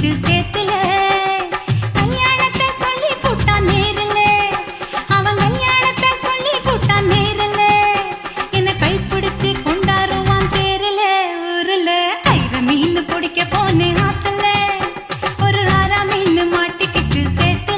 மாட்டிக்கிச்சு சேத்துல கல்யாணத்தை சொல்லி போட்டான் நேரில் அவன் கல்யாணத்தை சொல்லி போட்டான் நேரில் என்ன கைப்பிடிச்சு கொண்டாருவான் தேரில் ஊருல ஐர மீன் பிடிக்க போனேன் ஆத்துல ஒரு ஆறா மீன் மாட்டிக்கிச்சு சேத்துல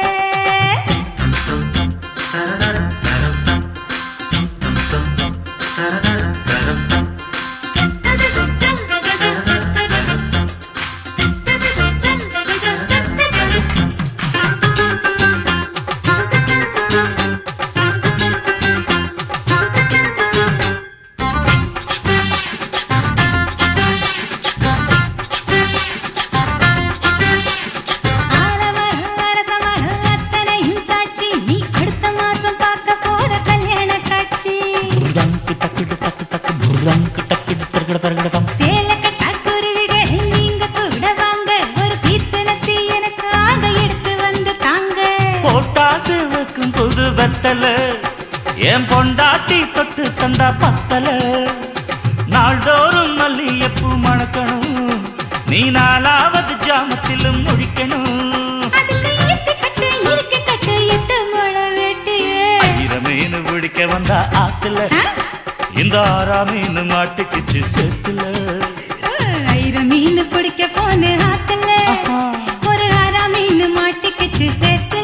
ஆலமரம், அரசமரம், அத்தனையும் சாட்சி. நீ அடுத்த மாசம் பார்க்க போற கல்யாண காட்சி. புர்ரங்கு டக்குடு டக்கு டக்கு புர்ரங்கு டக்குடு தரகட தரகடதம் சேலக்கட்டா குருவிகள் நீங்க கூட வாங்க. ஒரு சீசனத்தை எனக்காக எடுத்து வந்து தாங்க. போட்டாசு வைக்கும் புது வெத்தல என் பொண்டாட்டி தொட்டு தந்தா பத்தல நாள்தோறும் மல்லியப்பூ மணக்கணும் நீ நாலாவது ஜாமத்திலும் முடிக்கணும் அதுல ஈத்து கட்டு, இருக்கு கட்டு, எட்டு முழ வெட்டியே. மீன் பிடிக்க வந்தா ஆத்துல இந்த ஆறா மீன் மாட்டுக்குச்சு சேத்துல ஐர மீன் பிடிக்க போன ஆத்துல ஆஹா. ஒரு ஆறா மீன் மாட்டிக்கிச்சு சேத்துல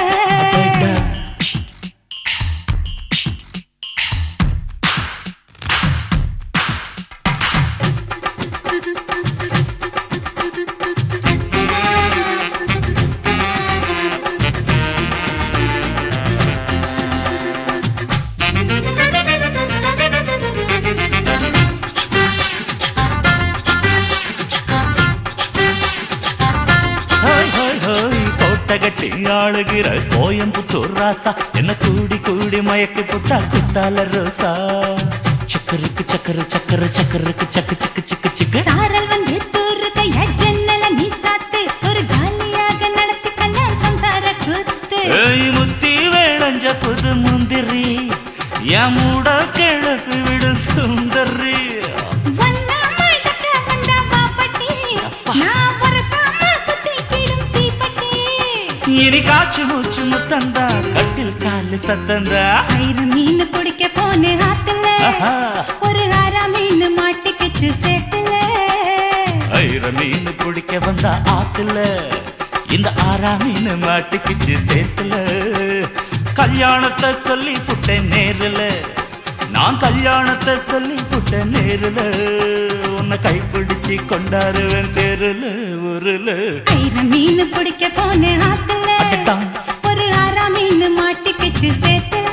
ஹோய் ஹோய் ஹோய் கோட்டகட்டி ஆளுகிற கோயம்புத்தூர் ராசா என்ன கூடி கூடி மயக்கி புட்டா குட்டால ரோசா சக்கருக்கு சக்கரு சக்கரு சக்கருக்கு சக்கு சிக்கு சிக்கு சிக்கு சாரல் வந்து தூரு கையா ஜன்னல நீ சாத்து ஒரு ஜாலியாக நடத்தி கல்யாணம் சம்சார கூத்து ஏய் முத்தி வேளஞ்ச புது முந்திரி என் மூட கிழக்கு விடு சுந்தரி வந்தா மடக்க வந்தா பாப்பட்டி நான் வரசாம குத்திக்கிடும் தீப்பட்டி இனி காச்சு மூச்சு முத்தந்தா கட்டில் காலு சத்தந்தா ஐர மீன் பிடிக்க போன ஆத்துல ஆஹா. ஒரு ஆறா மீன் மாட்டிக்கிச்சு சேத்துல ஐர மீன் பிடிக்க வந்தா ஆத்துல இந்த ஆறா மீன் மாட்டுக்குச்சு சேத்துல கல்யாணத்தை சொல்லி புட்டேன் நேருல நான் கல்யாணத்தை சொல்லி புட்டேன் நேருல உன்னை கைப்பிடிச்சு கொண்டாருவேன் தெருல ஊருல ஐர மீன் பிடிக்க போன ஆத்துல அடடா. ஒரு ஆறா மீன் மாட்டிக்கிச்சு சேத்துல